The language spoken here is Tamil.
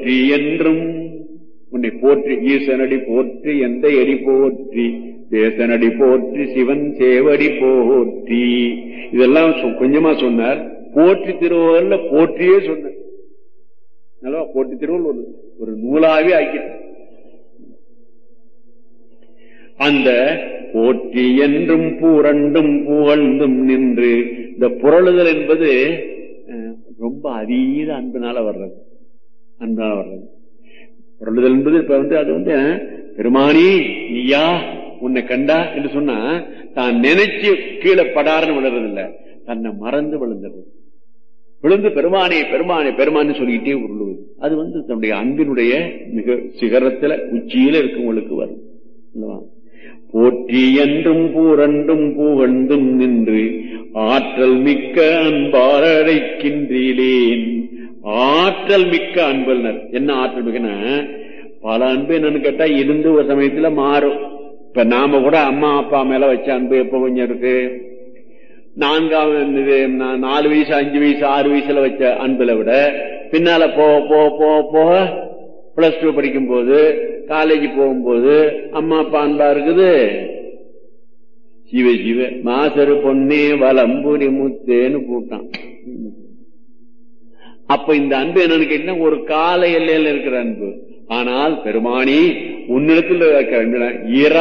போற்றி என்றும் உன்னை போற்றி ஈசனடி போற்றி எந்த எடி போற்றி தேசனடி போற்றி சிவன் சேவடி போற்றி இதெல்லாம் சொ- கொஞ்சமா சொன்னார் போற்றி திருவள்ளுவர்ல போற்றியே சொன்னார் நல்லவா போற்றி திருவள்ளுவர் ஒரு- ஒரு நூலாவே ஆக்கிட்டார் அந்த போற்றி என்றும் பூரண்டும் புகழ்ந்தும் நின்று இந்த புரளுதல் என்பது அஹ், ரொம்ப அதீத அன்பினால வர்றது அன்பினால வர்றது புரளுதல் என்பது இப்ப வந்து அது வந்து அஹ், பெருமானி நீயா உன்னை கண்டா என்று சொன்னா தான் நினைச்சு கீழே படாருன்னு விழுறது இல்ல தன்னை மறந்து விழுந்துடுறது விழுந்து பெருமானே பெருமானே பெருமானே சொல்லிக்கிட்டே உருளுவது அது வந்து தன்னுடைய அன்பினுடைய மிக சிகரத்துல உச்சியில இருக்கவங்களுக்கு வரும் அல்லவா? போற்றி என்றும் பூரண்டும் புகழ்ந்தும் நின்று ஆற்றல் மிக்க அன்பால் அழைக்கின்றேன் ஆற்றல் மிக்க அன்பல்னர் என்ன ஆற்றல் மிக்கனா பல அன்பு என்னன்னு கேட்டா இருந்து ஒரு சமயத்துல மாறும் இப்ப நாம கூட அம்மா அப்பா மேல வச்ச அன்பு எப்ப கொஞ்சம் இருக்கு நான்காவது இது நா- நாலு வயசு அஞ்சு வயசு ஆறு வயசுல வச்ச அன்புல விட பின்னால போக போக போக போக பிளஸ் டூ படிக்கும் போது காலேஜ் போகும்போது அம்மா அப்பா அன்பா இருக்குது சிவ சிவ மாசரு பொன்னே வலம்புரி முத்தேன்னு கூட்டான் அப்ப இந்த அன்பு என்னன்னு கேட்டீங்கன்னா ஒரு கால எல்லையில இருக்கிற அன்பு ஆனால் பெருமானி உன்னிடத்தில் இருக்கிற அன்பு இரா